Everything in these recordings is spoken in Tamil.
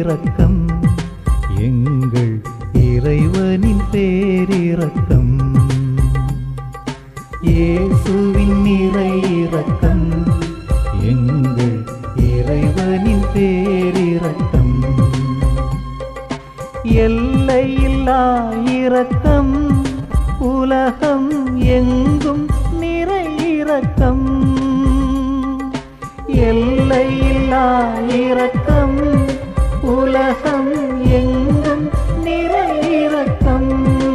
பேரிரக்கம் எங்கள் இறைவனின் பேரிரக்கம் இயேசுவின் இறையிரக்கம் எங்கள் இறைவனின் பேரிரக்கம் எல்லையில்லா இரக்கம் உலகம் எங்கும் நிறை இரக்கம் எல்லையில்லா இரக்கம் உலகம் எங்கும் நிறை இரக்கம்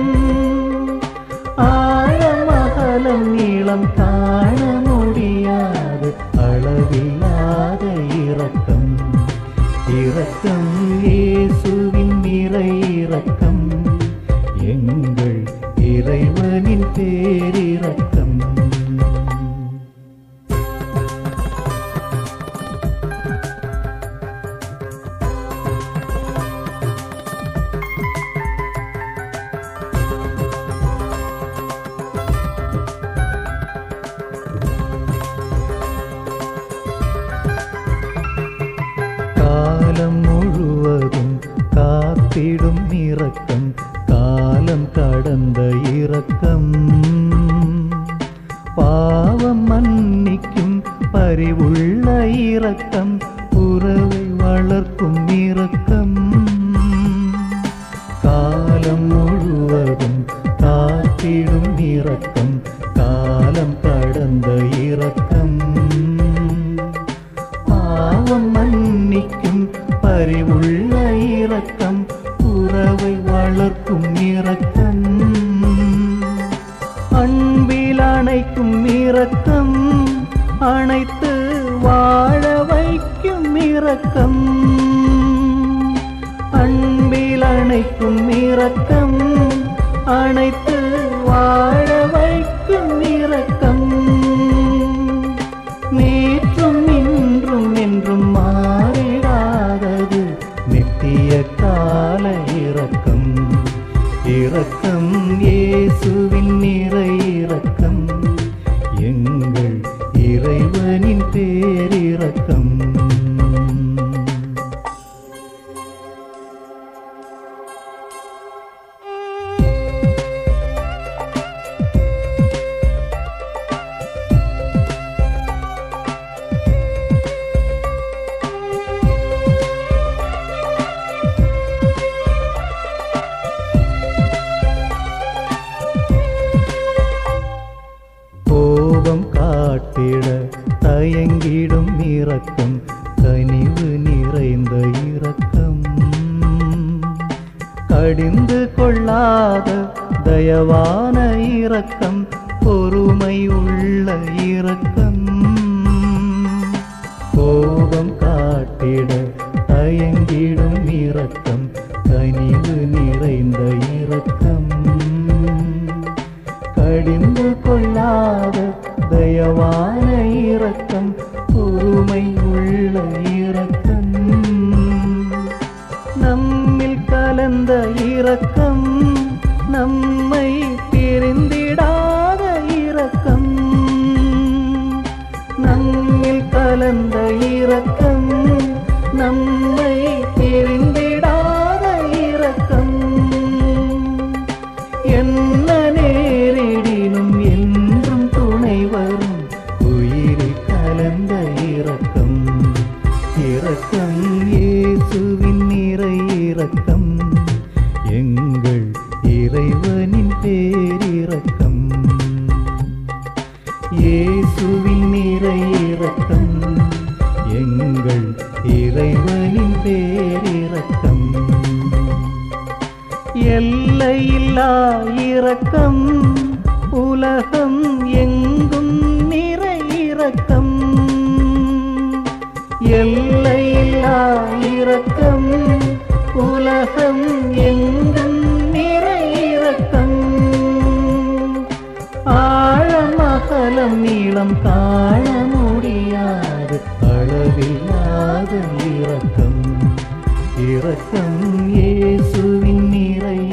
ஆழமகலம் நீளம் காண முடியாது அளவில்லாத இரக்கம் இரக்கம் இயேசுவின் நிறை இரக்கம் எங்கள் இறைவனின் பேரிரக்கம் காலம் முழுவதும் காத்திடும் இரக்கம் காலம் கடந்த இரக்கம் பாவம் மன்னிக்கும் பரிவுள்ள இரக்கம் உறவை வளர்க்கும் இரக்கம் காலம் முழுவதும் காத்திடும் இரக்கம் காலம் கடந்த இரக்கம் பாவம் மன்னிக்கும் பரிவுள்ள இரக்கம் உறவை வளர்க்கும் இரக்கம் அன்பில் அணைக்கும் இரக்கம் அணைத்து வாழ வைக்கும் இரக்கம் அன்பில் அணைக்கும் இரக்கம் அணைத்து வாழ வைக்கும் இரக்கம் நேற்றும் இன்றும் என்றும் மாறிடாதது நித்திய கால இரக்கம் இரக்கம் இயேசுவின் நிறை இரக்கம் எங்கள் இறைவனின் பேரிரக்கம் கோபம் காட்டிட தயங்கிடும் இரக்கம் கனிவு நிறைந்த இரக்கம் கடிந்து கொள்ளாத தயவான இரக்கம் பொறுமை உள்ள இரக்கம் கோபம் காட்டிட தயங்கிடும் இரக்கம் கனிவு நிறைந்த இரக்கம் கடிந்து கொள்ளாத தயவான இரக்கம் பொறுமை உள்ள இரக்கம் நம்மில் கலந்த இரக்கம் நம்மை பிரிந்திடாத இரக்கம் நம்மில் கலந்த இரக்கம் நம்மை பிரிந்திடாத இரக்கம் என்ன நேரிடினும் என்றும் துணை வரும் உயிரில் கலந்த இரக்கம் இரக்கம் இயேசுவின் நிறை இரக்கம் எங்கள் இறைவனின் பேரிரக்கம் இயேசுவின் நிறை இரக்கம் எங்கள் இறைவனின் பேரிரக்கம் எல்லையில்லா இரக்கம் உலகம் எங்கும் நிறை இரக்கம் எல்லையில்லா இரக்கம் உலகம் எங்கும் நிறை இரக்கம் ஆழமகலம் நீளம் காண முடியாது அளவில்லாத இரக்கம் இரக்கம் இயேசுவின் நிறை